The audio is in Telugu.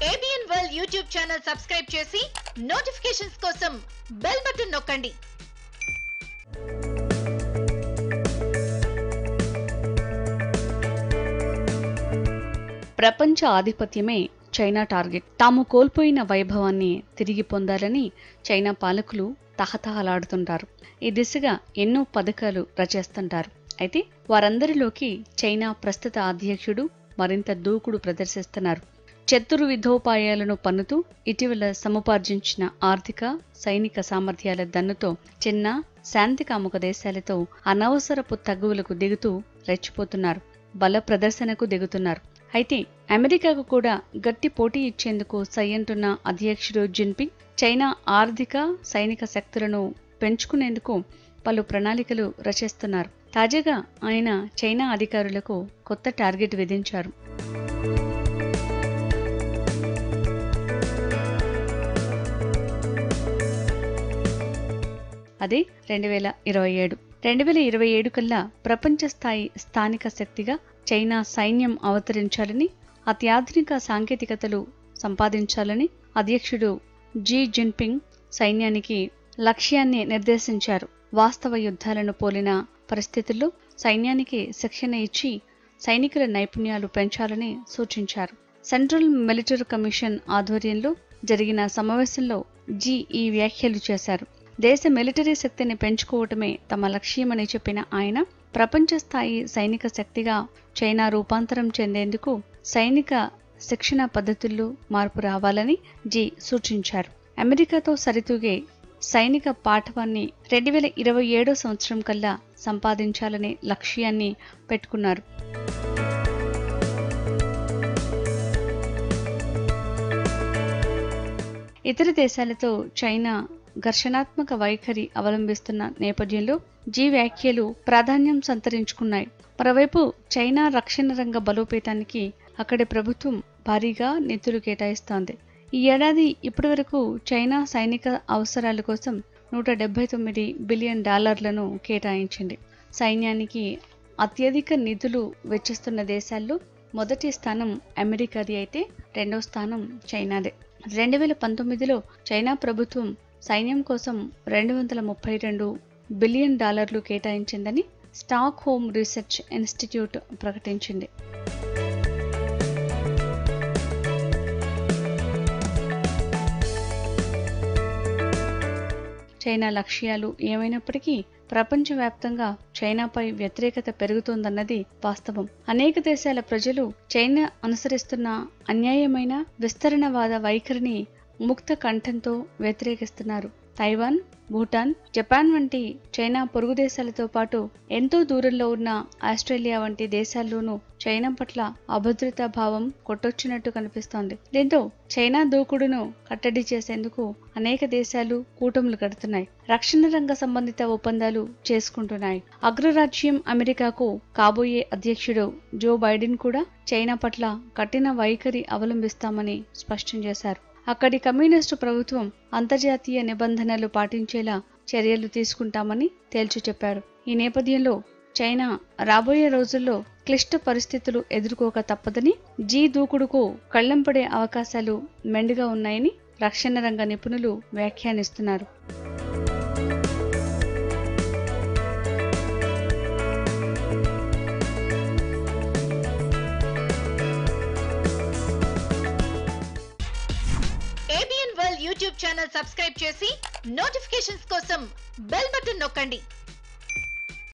ABN world YouTube channel subscribe చేసి నోటిఫికేషన్స్ కోసం బెల్ బటన్ నొక్కండి ప్రపంచ ఆధిపత్యమే చైనా టార్గెట్ తాము కోల్పోయిన వైభవాన్ని తిరిగి పొందాలని చైనా పాలకులు తహతహలాడుతుంటారు ఈ దిశగా ఎన్నో పథకాలు రచిస్తుంటారు అయితే వారందరిలోకి చైనా ప్రస్తుత అధ్యక్షుడు మరింత దూకుడు ప్రదర్శిస్తున్నారు చతుర్విధోపాయాలను పన్నుతూ ఇటీవల సముపార్జించిన ఆర్థిక సైనిక సామర్థ్యాల దన్నుతో చిన్న శాంతి కాముక దేశాలతో అనవసరపు తగ్గువులకు దిగుతూ రెచ్చిపోతున్నారు బల ప్రదర్శనకు దిగుతున్నారు అయితే అమెరికాకు కూడా గట్టి పోటీ ఇచ్చేందుకు సై అంటున్న అధ్యక్షుడు జిన్పింగ్ చైనా ఆర్థిక సైనిక శక్తులను పెంచుకునేందుకు పలు ప్రణాళికలు రచిస్తున్నారు తాజాగా ఆయన చైనా అధికారులకు కొత్త టార్గెట్ విధించారు అది రెండు వేల ఇరవై ఏడు రెండు వేల ఇరవై ఏడు కల్లా ప్రపంచ స్థాయి స్థానిక శక్తిగా చైనా సైన్యం అవతరించాలని అత్యాధునిక సాంకేతికతలు సంపాదించాలని అధ్యక్షుడు జీ జిన్పింగ్ సైన్యానికి లక్ష్యాన్ని నిర్దేశించారు వాస్తవ యుద్ధాలను పోలిన పరిస్థితుల్లో సైన్యానికి శిక్షణ ఇచ్చి సైనికుల నైపుణ్యాలు పెంచాలని సూచించారు సెంట్రల్ మిలిటరీ కమిషన్ ఆధ్వర్యంలో జరిగిన సమావేశంలో జీ ఈ వ్యాఖ్యలు చేశారు దేశ మిలిటరీ శక్తిని పెంచుకోవటమే తమ లక్ష్యమని చెప్పిన ఆయన ప్రపంచ స్థాయి సైనిక శక్తిగా చైనా రూపాంతరం చెందేందుకు సైనిక శిక్షణ పద్ధతుల్లో మార్పు రావాలని జీ సూచించారు అమెరికాతో సరితూగే సైనిక పాఠవాన్ని రెండు వేల ఇరవై ఏడో సంవత్సరం కల్లా సంపాదించాలనే లక్ష్యాన్ని పెట్టుకున్నారు ఇతర దేశాలతో చైనా ఘర్షణాత్మక వైఖరి అవలంబిస్తున్న నేపథ్యంలో జీ వ్యాఖ్యలు ప్రాధాన్యం సంతరించుకున్నాయి మరోవైపు చైనా రక్షణ రంగ బలోపేతానికి అక్కడి ప్రభుత్వం భారీగా నిధులు కేటాయిస్తోంది ఈ ఏడాది ఇప్పటి వరకు చైనా సైనిక అవసరాల కోసం నూట డెబ్బై తొమ్మిది బిలియన్ డాలర్లను కేటాయించింది సైన్యానికి అత్యధిక నిధులు వెచ్చిస్తున్న దేశాల్లో మొదటి స్థానం అమెరికాది అయితే రెండో స్థానం చైనాదే రెండు వేల పంతొమ్మిదిలో చైనా ప్రభుత్వం సైన్యం కోసం రెండు వందల ముప్పై రెండు బిలియన్ డాలర్లు కేటాయించిందని స్టాక్ హోమ్ రీసెర్చ్ ఇన్స్టిట్యూట్ ప్రకటించింది చైనా లక్ష్యాలు ఏమైనప్పటికీ ప్రపంచవ్యాప్తంగా చైనాపై వ్యతిరేకత పెరుగుతోందన్నది వాస్తవం అనేక దేశాల ప్రజలు చైనా అనుసరిస్తున్న అన్యాయమైన విస్తరణవాద వైఖరిని ముక్త కంఠంతో వ్యతిరేకిస్తున్నారు తైవాన్ భూటాన్ జపాన్ వంటి చైనా పొరుగు దేశాలతో పాటు ఎంతో దూరంలో ఉన్న ఆస్ట్రేలియా వంటి దేశాల్లోనూ చైనా పట్ల అభద్రతా భావం కొట్టొచ్చినట్టు కనిపిస్తోంది దీంతో చైనా దూకుడును కట్టడి చేసేందుకు అనేక దేశాలు కూటములు కడుతున్నాయి రక్షణ రంగ సంబంధిత ఒప్పందాలు చేసుకుంటున్నాయి అగ్రరాజ్యం అమెరికాకు కాబోయే అధ్యక్షుడు జో బైడెన్ కూడా చైనా పట్ల కఠిన వైఖరి అవలంబిస్తామని స్పష్టం చేశారు అక్కడి కమ్యూనిస్టు ప్రభుత్వం అంతర్జాతీయ నిబంధనలు పాటించేలా చర్యలు తీసుకుంటామని తేల్చి చెప్పారు ఈ నేపథ్యంలో చైనా రాబోయే రోజుల్లో క్లిష్ట పరిస్థితులు ఎదుర్కోక తప్పదని జీ దూకుడుకు కళ్ళెం పడే అవకాశాలు మెండుగా ఉన్నాయని రక్షణ రంగ నిపుణులు వ్యాఖ్యానిస్తున్నారు ABN world YouTube channel subscribe చేసి నోటిఫికేషన్స్ కోసం బెల్ బటన్ నొక్కండి